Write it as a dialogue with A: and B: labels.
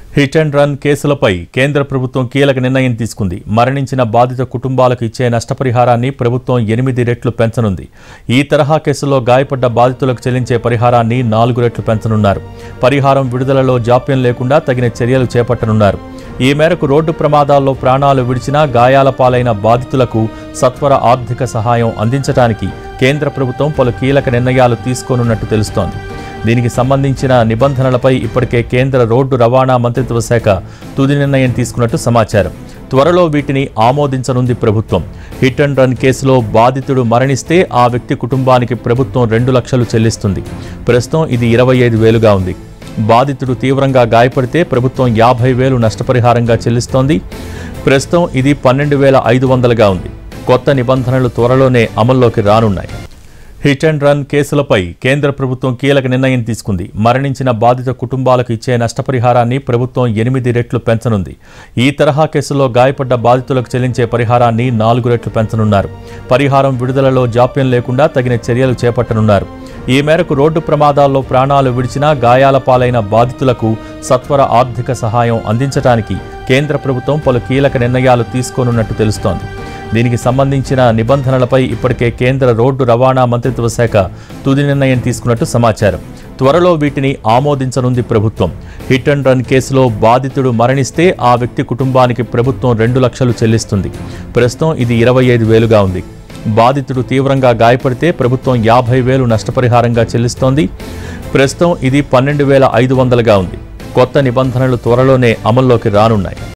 A: hit and run కేసులపై కేంద్ర ప్రభుత్వం కీలక నిర్ణయం తీసుకుంది మరణించిన బాధిత కుటుంబాలకు ఇచ్చే నష్టపరిహారాన్ని ప్రభుత్వం ఎనిమిది రెట్లు పెంచనుంది ఈ తరహా కేసుల్లో గాయపడ్డ బాధితులకు చెల్లించే పరిహారాన్ని నాలుగు రెట్లు పెంచనున్నారు పరిహారం విడుదలలో జాప్యం లేకుండా తగిన చర్యలు చేపట్టనున్నారు ఈ మేరకు రోడ్డు ప్రమాదాల్లో ప్రాణాలు విడిచిన గాయాల పాలైన బాధితులకు సత్వర ఆర్థిక సహాయం అందించడానికి కేంద్ర ప్రభుత్వం పలు కీలక నిర్ణయాలు తీసుకోనున్నట్టు తెలుస్తోంది దీనికి సంబంధించిన నిబంధనలపై ఇప్పటికే కేంద్ర రోడ్డు రవాణా మంత్రిత్వ శాఖ తుది నిర్ణయం తీసుకున్నట్టు సమాచారం త్వరలో వీటిని ఆమోదించనుంది ప్రభుత్వం హిట్ అండ్ రన్ కేసులో బాధితుడు మరణిస్తే ఆ వ్యక్తి కుటుంబానికి ప్రభుత్వం రెండు లక్షలు చెల్లిస్తుంది ప్రస్తుతం ఇది ఇరవై ఐదు వేలుగా ఉంది బాధితుడు తీవ్రంగా గాయపడితే ప్రభుత్వం యాభై వేలు నష్టపరిహారంగా చెల్లిస్తోంది ప్రస్తుతం ఇది పన్నెండు వేల ఐదు వందలుగా ఉంది కొత్త నిబంధనలు త్వరలోనే అమల్లోకి రానున్నాయి హిట్ అండ్ రన్ కేసులపై కేంద్ర ప్రభుత్వం కీలక నిర్ణయం తీసుకుంది మరణించిన బాధిత కుటుంబాలకు ఇచ్చే నష్టపరిహారాన్ని ప్రభుత్వం ఎనిమిది రెట్లు పెంచనుంది ఈ తరహా కేసుల్లో గాయపడ్డ బాధితులకు చెల్లించే పరిహారాన్ని నాలుగు రెట్లు పెంచనున్నారు పరిహారం విడుదలలో జాప్యం లేకుండా తగిన చర్యలు చేపట్టనున్నారు ఈ మేరకు రోడ్డు ప్రమాదాల్లో ప్రాణాలు విడిచిన గాయాల పాలైన బాధితులకు సత్వర ఆర్థిక సహాయం అందించడానికి కేంద్ర ప్రభుత్వం పలు కీలక నిర్ణయాలు తీసుకోనున్నట్టు తెలుస్తోంది దీనికి సంబంధించిన నిబంధనలపై ఇప్పటికే కేంద్ర రోడ్డు రవాణా మంత్రిత్వ శాఖ తుది నిర్ణయం తీసుకున్నట్టు సమాచారం త్వరలో వీటిని ఆమోదించనుంది ప్రభుత్వం హిట్ అండ్ రన్ కేసులో బాధితుడు మరణిస్తే ఆ వ్యక్తి కుటుంబానికి ప్రభుత్వం రెండు లక్షలు చెల్లిస్తుంది ప్రస్తుతం ఇది ఇరవై ఐదు వేలుగా ఉంది బాధితుడు తీవ్రంగా గాయపడితే ప్రభుత్వం యాభై వేలు నష్టపరిహారంగా చెల్లిస్తోంది ప్రస్తుతం ఇది పన్నెండు వేల ఐదు వందలుగా ఉంది కొత్త నిబంధనలు త్వరలోనే అమల్లోకి రానున్నాయి